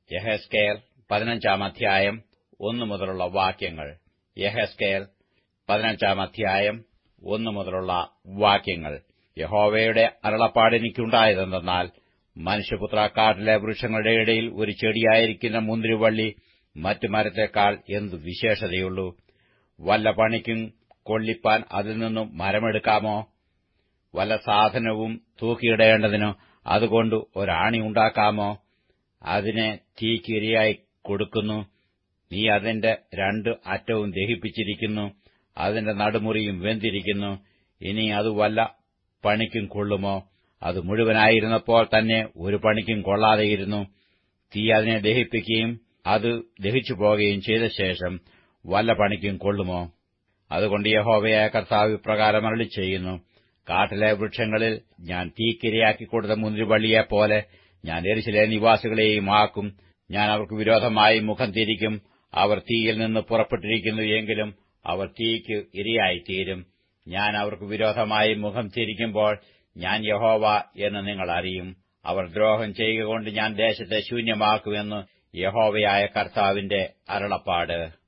യഹസ്കേൽ പതിനഞ്ചാം അധ്യായം ഒന്നു മുതലുള്ള വാക്യങ്ങൾ യഹസ്കേൽ പതിനഞ്ചാം അധ്യായം ഒന്നു മുതലുള്ള വാക്യങ്ങൾ യഹോവയുടെ അരുളപ്പാടെനിക്കുണ്ടായതെന്തെന്നാൽ മനുഷ്യപുത്ര കാട്ടിലെ വൃക്ഷങ്ങളുടെ ഇടയിൽ ഒരു ചെടിയായിരിക്കുന്ന മുന്തിരിവള്ളി മറ്റു മരത്തേക്കാൾ എന്തു വിശേഷതയുള്ളൂ വല്ല പണിക്കും കൊള്ളിപ്പാൻ അതിൽ നിന്നും മരമെടുക്കാമോ വല്ല സാധനവും തൂക്കിയിടേണ്ടതിനോ അതുകൊണ്ട് ഒരാണി ഉണ്ടാക്കാമോ അതിനെ തീക്ക് ഇരയായി കൊടുക്കുന്നു നീ അതിന്റെ രണ്ട് അറ്റവും ദഹിപ്പിച്ചിരിക്കുന്നു അതിന്റെ നടുമുറിയും വെന്തിരിക്കുന്നു ഇനി അത് വല്ല പണിക്കും കൊള്ളുമോ അത് മുഴുവനായിരുന്നപ്പോൾ തന്നെ ഒരു പണിക്കും കൊള്ളാതെയിരുന്നു തീ അതിനെ ദഹിപ്പിക്കുകയും അത് ദഹിച്ചു പോകുകയും ചെയ്ത ശേഷം വല്ല പണിക്കും കൊള്ളുമോ അതുകൊണ്ട് യഹോവയായ കർത്താവ് ഇപ്രകാരം അരളി ചെയ്യുന്നു കാട്ടിലെ വൃക്ഷങ്ങളിൽ ഞാൻ തീക്കിരയാക്കി കൊടുത്ത മുന്തിരിവള്ളിയെപ്പോലെ ഞാൻ എരിശിലെ നിവാസികളെയും ആക്കും ഞാൻ അവർക്ക് വിരോധമായി മുഖം തിരിക്കും അവർ തീയിൽ നിന്ന് പുറപ്പെട്ടിരിക്കുന്നു എങ്കിലും അവർ തീക്ക് ഇരയായിത്തീരും ഞാൻ അവർക്ക് വിരോധമായി മുഖം തിരിക്കുമ്പോൾ ഞാൻ യഹോവ എന്ന് നിങ്ങൾ അറിയും അവർ ദ്രോഹം ചെയ്യുക കൊണ്ട് ഞാൻ ദേശത്തെ ശൂന്യമാക്കുമെന്ന് യഹോവയായ കർത്താവിന്റെ അരുളപ്പാട്